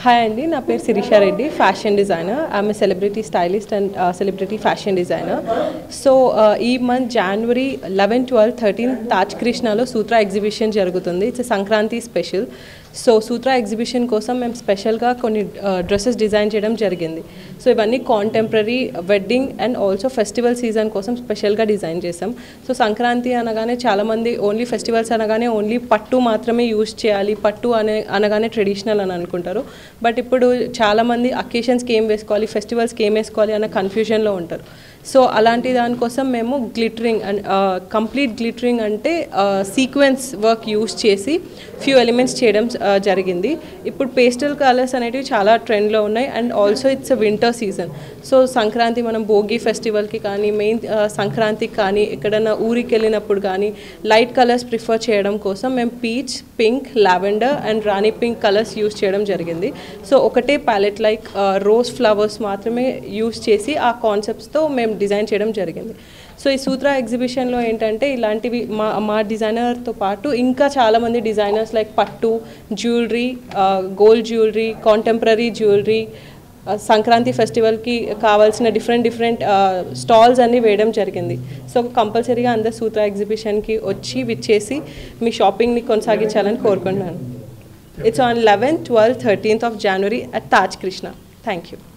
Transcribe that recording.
hi అండి నా పేరు Shirisha Reddy fashion designer I'm a celebrity stylist and celebrity fashion designer so ఈ month January eleven twelve thirteen Taj కృష్ణలో Sutra exhibition జరుగుతుంది it's Sankranti special so Sutra exhibition కోసం మేము స్పెషల్గా కొన్ని డ్రెస్సెస్ డిజైన్ చేయడం జరిగింది సో ఇవన్నీ contemporary wedding and also festival season కోసం స్పెషల్గా డిజైన్ చేసాం సో సంక్రాంతి అనగానే చాలామంది ఓన్లీ ఫెస్టివల్స్ అనగానే ఓన్లీ పట్టు మాత్రమే యూజ్ చేయాలి పట్టు అనే అనగానే ట్రెడిషనల్ అని అనుకుంటారు బట్ ఇప్పుడు చాలామంది అకేషన్స్కి ఏం వేసుకోవాలి ఫెస్టివల్స్కి ఏం వేసుకోవాలి అన్న కన్ఫ్యూజన్లో ఉంటారు సో అలాంటి దానికోసం మేము గ్లిటరింగ్ అండ్ కంప్లీట్ గ్లిటరింగ్ అంటే సీక్వెన్స్ వర్క్ యూస్ చేసి ఫ్యూ ఎలిమెంట్స్ చేయడం uh, జరిగింది ఇప్పుడు పేస్టల్ కలర్స్ అనేటివి చాలా ట్రెండ్లో ఉన్నాయి and also it's winter season so Sankranti మనం భోగి ఫెస్టివల్కి కానీ మెయిన్ సంక్రాంతికి కానీ ఎక్కడైనా ఊరికి వెళ్ళినప్పుడు కానీ లైట్ కలర్స్ ప్రిఫర్ చేయడం కోసం మేము peach pink lavender and rani pink colours use చేయడం జరిగింది సో ఒకటే ప్యాలెట్ లైక్ రోజ్ ఫ్లవర్స్ మాత్రమే యూస్ చేసి ఆ కాన్సెప్ట్స్తో మేము డిజైన్ చేయడం జరిగింది సో ఈ సూత్ర ఎగ్జిబిషన్లో ఏంటంటే ఇలాంటివి మా మా డిజైనర్తో పాటు ఇంకా చాలామంది డిజైనర్స్ లైక్ పట్టు jewellery gold jewellery contemporary jewellery Sankranti ఫెస్టివల్కి కావాల్సిన డిఫరెంట్ డిఫరెంట్ స్టాల్స్ అన్నీ వేయడం జరిగింది సో కంపల్సరీగా అందరు సూత్ర ఎగ్జిబిషన్కి వచ్చి విచ్చేసి మీ షాపింగ్ని కొనసాగించాలని కోరుకుంటున్నాను it's on eleven twelve thirteenth of January at Taj Krishna thank you